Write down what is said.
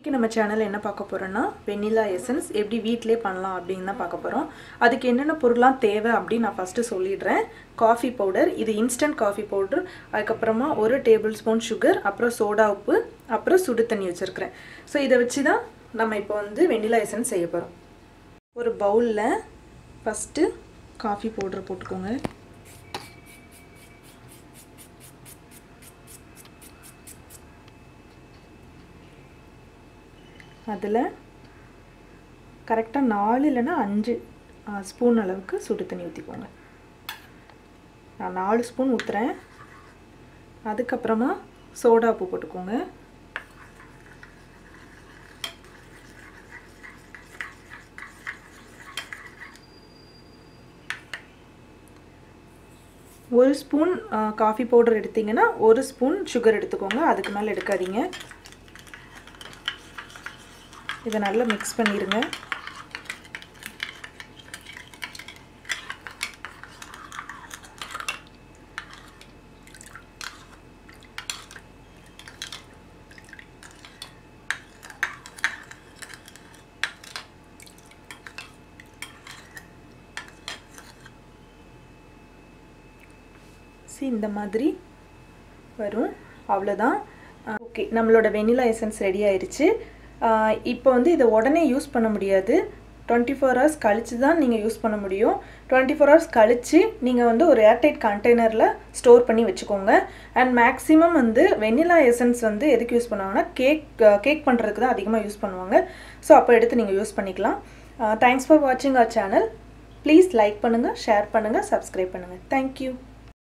இன்றைக்கி நம்ம சேனலில் என்ன பார்க்க போகிறோன்னா வெண்ணிலா எசன்ஸ் எப்படி வீட்டிலே பண்ணலாம் அப்படின்னு தான் பார்க்க போகிறோம் அதுக்கு என்னென்ன பொருள்லாம் தேவை அப்படின்னு நான் ஃபஸ்ட்டு சொல்லிடுறேன் காஃபி பவுடர் இது இன்ஸ்டன்ட் காஃபி பவுடர் அதுக்கப்புறமா ஒரு டேபிள் ஸ்பூன் சுகர் அப்புறம் சோடா உப்பு அப்புறம் சுடு தண்ணி வச்சுருக்கிறேன் ஸோ இதை வச்சு தான் நம்ம இப்போ வந்து வெண்ணிலா எசன்ஸ் செய்ய போகிறோம் ஒரு பவுலில் ஃபஸ்ட்டு காஃபி பவுடர் போட்டுக்கோங்க அதில் கரெக்டாக நாலு இல்லைன்னா அஞ்சு ஸ்பூன் அளவுக்கு சுடு தண்ணி ஊற்றிக்கோங்க நான் நாலு ஸ்பூன் ஊற்றுறேன் அதுக்கப்புறமா சோடா உப்பு போட்டுக்கோங்க ஒரு ஸ்பூன் காஃபி பவுடர் எடுத்திங்கன்னா ஒரு ஸ்பூன் சுகர் எடுத்துக்கோங்க அதுக்கு மேலே எடுக்காதீங்க இதை நல்லா மிக்ஸ் பண்ணிடுங்க சி இந்த மாதிரி வரும் அவ்வளோதான் ஓகே நம்மளோட வெனிலா எசன்ஸ் ரெடி ஆயிடுச்சு இப்போ வந்து இதை உடனே யூஸ் பண்ண முடியாது டுவெண்ட்டி ஃபோர் ஹவர்ஸ் கழித்து தான் நீங்கள் யூஸ் பண்ண முடியும் டுவெண்ட்டி ஃபோர் ஹவர்ஸ் கழித்து நீங்கள் வந்து ஒரு ஏர்டைட் கண்டெய்னரில் ஸ்டோர் பண்ணி வச்சுக்கோங்க அண்ட் மேக்ஸிமம் வந்து வெனிலா எசன்ஸ் வந்து எதுக்கு யூஸ் பண்ணுவாங்கன்னா கேக் கேக் பண்ணுறதுக்கு தான் அதிகமாக யூஸ் பண்ணுவாங்க ஸோ அப்போ எடுத்து நீங்கள் யூஸ் பண்ணிக்கலாம் தேங்க்ஸ் ஃபார் வாட்சிங் அவர் சேனல் ப்ளீஸ் லைக் பண்ணுங்கள் ஷேர் பண்ணுங்கள் சப்ஸ்கிரைப் பண்ணுங்கள் தேங்க்யூ